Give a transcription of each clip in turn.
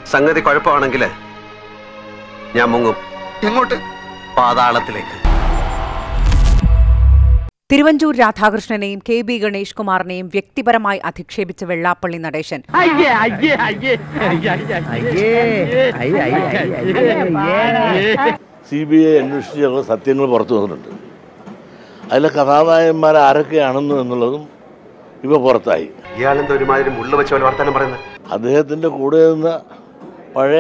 സംഗതി കുഴപ്പമാണെങ്കിൽ ഞാൻ മുങ്ങും എങ്ങോട്ട് പാതാളത്തിലേക്ക് തിരുവഞ്ചൂർ രാധാകൃഷ്ണനെയും കെ ബി ഗണേഷ് കുമാറിനെയും വ്യക്തിപരമായി അധിക്ഷേപിച്ച Vellappally Natesan C B I അന്വേഷിച്ച് ചില സത്യങ്ങൾ പുറത്തു വന്നിട്ടുണ്ട് അതിലെ കഥാനായകന്മാർ ആരൊക്കെയാണെന്ന് എന്നുള്ളതും ഇപ്പോൾ പുറത്തായി ഇയാളെന്താ ഒരുമാതിരി മുള്ള വെച്ച പോലെ വർത്താനം പറയുന്നത് അദ്ദേഹത്തിൻ്റെ കൂടെ നിന്ന പഴയ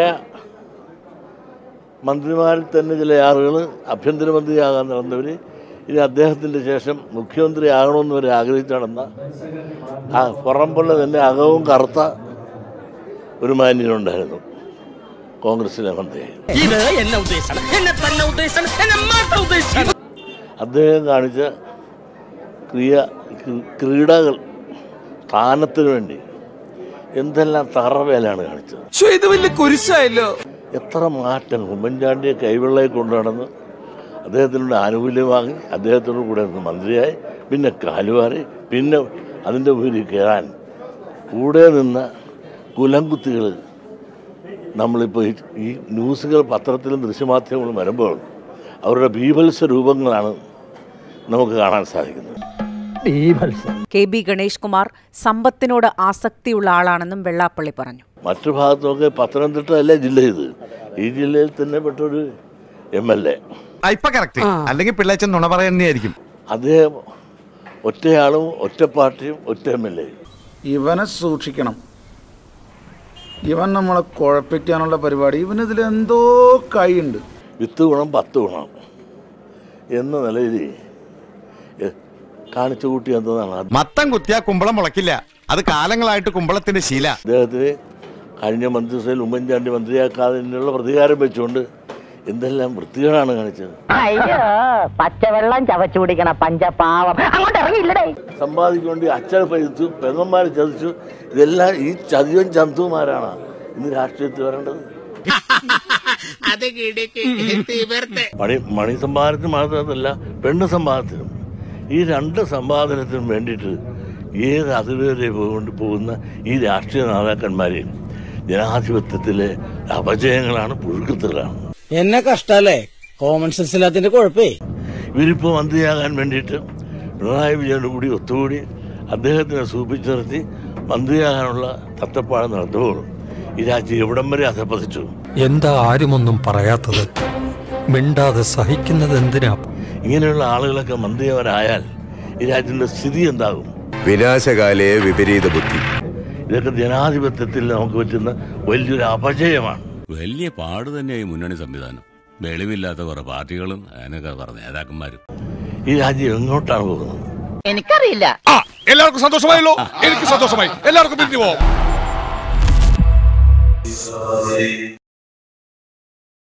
മന്ത്രിമാരിൽ തന്നെ ചില ആളുകൾ ആഭ്യന്തരമന്ത്രിയാകാൻ നടന്നവർ ഇനി അദ്ദേഹത്തിൻ്റെ ശേഷം മുഖ്യമന്ത്രി ആകണമെന്ന് വരെ ആഗ്രഹിച്ചു നടന്ന ആ പുറംപുള്ള തന്നെ അകവും കറുത്ത ഒരു മാന്യനുണ്ടായിരുന്നു കോൺഗ്രസിലെ മന്ത്രി ഇത് എന്നെ ഉദ്ദേശിച്ചാണ് എന്നെ തന്നെ ഉദ്ദേശിച്ചാണ് എന്നെ മാത്രം ഉദ്ദേശിച്ചാണ് അദ്ദേഹം കാണിച്ച ക്രിയ ക്രീ- ക്രീഡകൾ സ്ഥാനത്തിന് വേണ്ടി എന്തെല്ലാം തറവേലാണ് കാണിച്ചത് ഇത് വലിയ കുരിശായല്ലോ എത്ര മാറ്റം ഉമ്മൻചാണ്ടിയെ കൈവെള്ളയിൽ കൊണ്ടു നടന്ന് അദ്ദേഹത്തിനോട് ആനുകൂല്യം വാങ്ങി അദ്ദേഹത്തോട് കൂടെ നിന്ന് മന്ത്രിയായി പിന്നെ കാലുവാറി പിന്നെ അതിൻ്റെ ഉപരി കയറാൻ കൂടെ നിന്ന കുലംകുത്തികൾ നമ്മളിപ്പോൾ ഈ- ഈ ന്യൂസുകൾ പത്രത്തിലും ദൃശ്യമാധ്യമങ്ങളും വരുമ്പോൾ അവരുടെ ബീഭത്സ രൂപങ്ങളാണ് നമുക്ക് കാണാൻ സാധിക്കുന്നത് കെ ബി ഗണേഷ് കുമാർ സമ്പത്തിനോട് ആസക്തിയുള്ള ആളാണെന്നും വെള്ളാപ്പള്ളി പറഞ്ഞു മറ്റു ഭാഗത്തൊക്കെ പത്തനംതിട്ട അല്ലേ ജില്ല ഇത് ഈ ജില്ലയിൽ തന്നെ പെട്ടൊരു എം എൽ എ ഇപ്പൊ കറക്റ്റ് അല്ലെങ്കിൽ പിള്ളേച്ചൻ നുണ പറയുന്നതായിരിക്കും അദ്ദേഹം ഒറ്റയാളും ഒറ്റ പാർട്ടിയും ഒറ്റ എം എൽ എ ഇവനെ സൂക്ഷിക്കണം ഇവൻ നമ്മളെ കുഴപ്പിക്കാനുള്ള പരിപാടി ഇവനിതിൽ എന്തോ കൈയുണ്ട് വിത്ത് ഗുണം പത്ത് ഗുണം എന്ന നിലയിൽ എ, കാണിച്ചു കൂട്ടി എന്നതാണ് അത്. മത്തം കുത്തിയാ കുമ്പളം മുളക്കില്ല അത് കാലങ്ങളായിട്ട് കുമ്പളത്തിന്റെ ശീല അദ്ദേഹത്തിന് കഴിഞ്ഞ മന്ത്രിസഭയിൽ ഉമ്മൻചാണ്ടി മന്ത്രിയാക്കാതിനുള്ള പ്രതികാരം വെച്ചുകൊണ്ട് എന്തെല്ലാം വൃത്തികേടാണ് കാണിച്ചത് അയ്യോ പച്ചവെള്ളം ചവച്ചു കുടിക്കണ പഞ്ചപാവം അങ്ങോട്ട് ഇറങ്ങിയില്ലടേ സമ്പാദിക്കാൻ വേണ്ടി അച്ഛനെ പഴിച്ചു പെങ്ങന്മാരെ ചതിച്ചു ഇതെല്ലാം ഈ ചതിയും ചന്തുമാരാണ് ഇന്ന് രാഷ്ട്രീയത്തിൽ വരേണ്ടത് മണി മണി സമ്പാദനത്തിന് മാത്രമല്ല പെണ്ണ് സമ്പാദനത്തിനും ഈ രണ്ട് സമ്പാദനത്തിനും വേണ്ടിയിട്ട് ഏത് അതിർവരെ കൊണ്ട് പോകുന്ന ഈ രാഷ്ട്രീയ നേതാക്കന്മാരെയും ജനാധിപത്യത്തിലെ അപജയങ്ങളാണ് പുഴുക്കത്തുകളാണ് എന്നെ കഷ്ടല്ലേ കോമൺ സെൻസ് ഇല്ലാത്തിന്റെ കുഴപ്പേ ഇവരിപ്പോൾ മന്ത്രിയാകാൻ വേണ്ടിയിട്ട് പിണറായി വിജയനോട് കൂടി ഒത്തുകൂടി അദ്ദേഹത്തിനെ സൂപ്പിച്ചു നിർത്തി മന്ത്രിയാകാനുള്ള തത്തപ്പാട് നടത്തുമ്പോൾ ഈ രാജ്യം എവിടം വരെ അധപ്പതിച്ചു എന്താ ആരുമൊന്നും പറയാത്തത് മിണ്ടാതെ സഹിക്കുന്നത് എന്തിനാ ഇങ്ങനെയുള്ള ആളുകളൊക്കെ മന്ത്രിയവരായാൽ ഈ രാജ്യത്തിൻ്റെ സ്ഥിതി എന്താകും വിനാശകാലയെ വിപരീത ബുദ്ധി ഇതൊക്കെ ജനാധിപത്യത്തിൽ നമുക്ക് പറ്റുന്ന വലിയൊരു അപജയമാണ് വലിയ പാട് തന്നെയായി മുന്നണി സംവിധാനം വെളിവില്ലാത്ത കുറെ പാർട്ടികളും അതിനൊക്കെ പറഞ്ഞ നേതാക്കന്മാരും ഈ രാജ്യം എങ്ങോട്ടാണ് പോകുന്നത് എനിക്കറിയില്ല എല്ലാവർക്കും സന്തോഷമായല്ലോ എനിക്ക് സന്തോഷമായി എല്ലാവർക്കും പിരിഞ്ഞു പോവാം